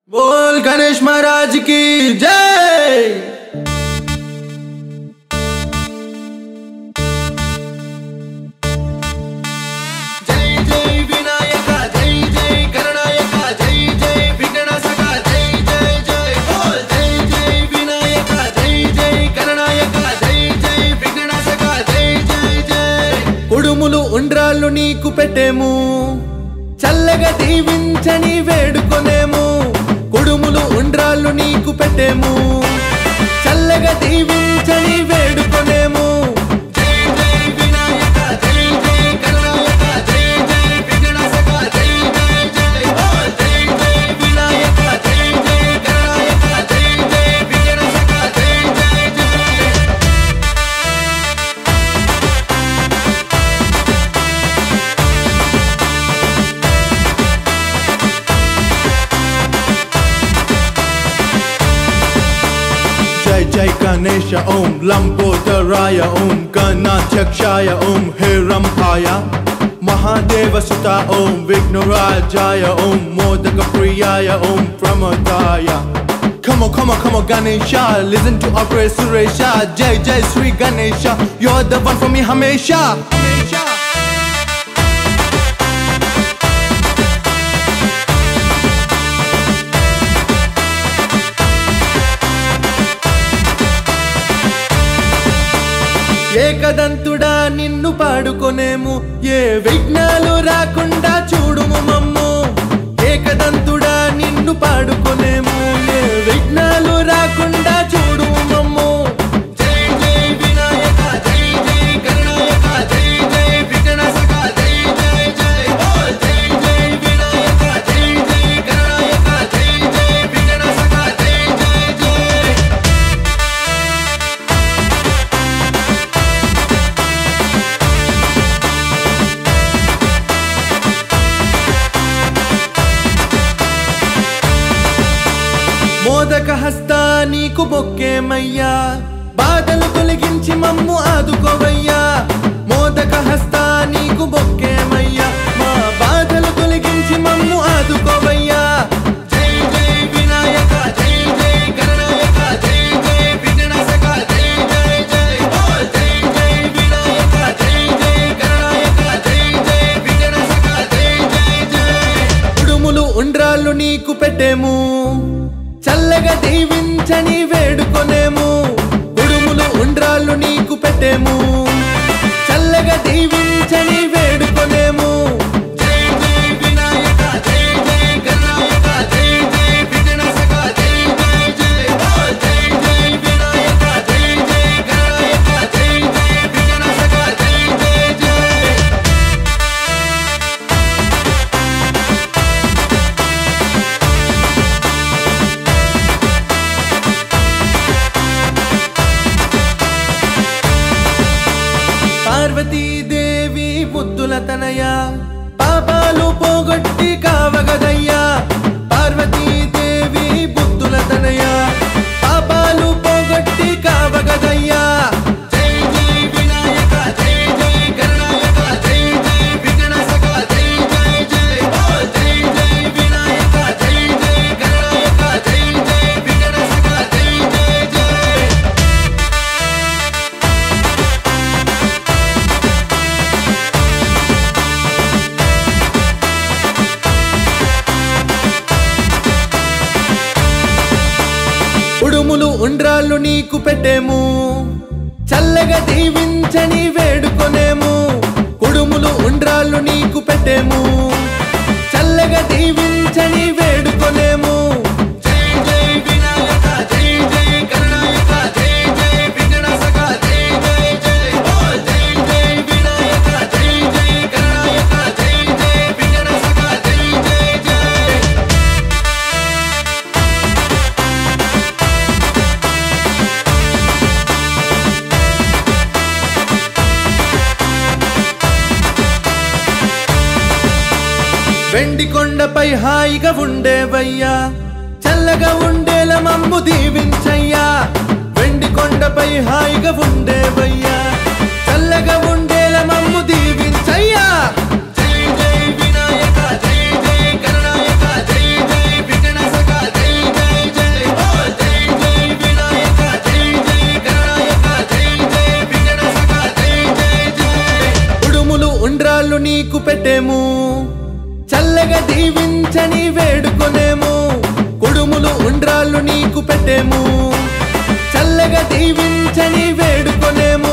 बोल गणेश महाराज की जय జై జై వినాయక జై జై గణనాయక జై జై విఘ్ననాశక జై జై జై బోల్ జై జై వినాయక జై జై గణనాయక జై జై విఘ్ననాశక జై జై జై కుడుములు ఉండ్రాళ్ళు నీకు పెట్టేము చల్లగా దీవించని వేడుకొనేము కుడుములు ఉండ్రాళ్ళు నీకు పెట్టేము చల్లగా దీవించని వేడుకొనేము జై జై వినాయక జై జై గణనాయక జై జై విఘ్ననాశక జై జై జై బోల్ జై జై వినాయక జై జై గణనాయక జై జై విఘ్ననాశక జై జై జై जय जय गणेश ओम लंबोदराय ओम गणाध्यक्षाय ओम हिरंभाय महादेव सुता ओम विघ्नराजाय ओम मोदक प्रियाय ओम प्रमोदाय Come on, come on, come on, Ganesha. Listen to our prayer, Suresha. Jai Jai Sri Ganesha. You're the one for me, Hamesha. Hamesha. ఏకదంతుడా నిన్ను పాడుకొనేము ఏ విఘ్నాలు రాకుండా చూడుము మమ్ము ఏకదంతుడా నిన్ను పాడుకొనేము ఏ విఘ్నాలు రాకుండా చూడుము మమ్ము జై జై వినాయక జై జై గణనాయక జై జై విఘ్ననాశక జై జై జై బోల్ జై జై వినాయక జై జై గణనాయక జై జై విఘ్ననాశక జై జై జై మోదక హస్త నీకు మొక్కేమయ్యా బాధలు తొలగించి మమ్ము ఆదుకోవయ్యా మోదక హస్త నీకు మొక్కేమయ్యా మా బాధలు తొలగించి మమ్ము ఆదుకోవయ్యా జై జై వినాయక జై జై గణనాయక జై జై విఘ్ననాశక జై జై జై బోల్ జై జై వినాయక జై జై గణనాయక జై జై విఘ్ననాశక జై జై జై ఉడుములు ఉండ్రాళ్ళు నీకు పెట్టేము చల్లగా దీవించని వేడుకొనేము ఉడుములు ఉండ్రాళ్ళు నీకు పెట్టేము చల్లగా దీవించని వేడుకొనేము జై జై వినాయక జై జై గణనాయక జై జై విఘ్ననాశక జై జై జై బోల్ జై జై వినాయక జై జై గణనాయక జై జై విఘ్ననాశక జై జై జై పార్వతీదేవి ముద్దుల తనయ పాపాలు పోగొట్టి కావగదయ్యా పార్వతీదేవి బుద్ధుల తనయ పాపాలు పోగొట్టి కావగదయ్యా జై జై వినాయక జై జై గణనాయక జై జై విఘ్ననాశక జై జై జై బోల్ జై జై వినాయక జై జై గణనాయక జై జై విఘ్ననాశక జై జై జై ఉడుములు ఉండ్రాళ్ళు నీకు పెట్టేము చల్లగా దీవించని వేడుకొనేము కుడుములు ఉండ్రాళ్ళు నీకు పెట్టేము చల్లగా దీవించని వేడుకొనేము జై జై వినాయక జై జై గణనాయక జై జై విఘ్ననాశక జై జై జై బోల్ జై జై వినాయక జై జై గణనాయక జై జై విఘ్ననాశక జై జై జై వెండి కొండపై హాయిగా ఉండేవయ్యా చల్లగా ఉండేల మమ్ము దీవించయ్యా వెండి కొండపై హాయిగా ఉండేవయ్యా చల్లగా ఉండేల మమ్ము దీవించయ్యా జై జై వినాయక జై జై గణనాయక జై జై విఘ్ననాశక జై వేడుకొనేము కుడుములు ఉండ్రాళ్ళు నీకు పెట్టేము చల్లగా దీవించని వేడుకొనేము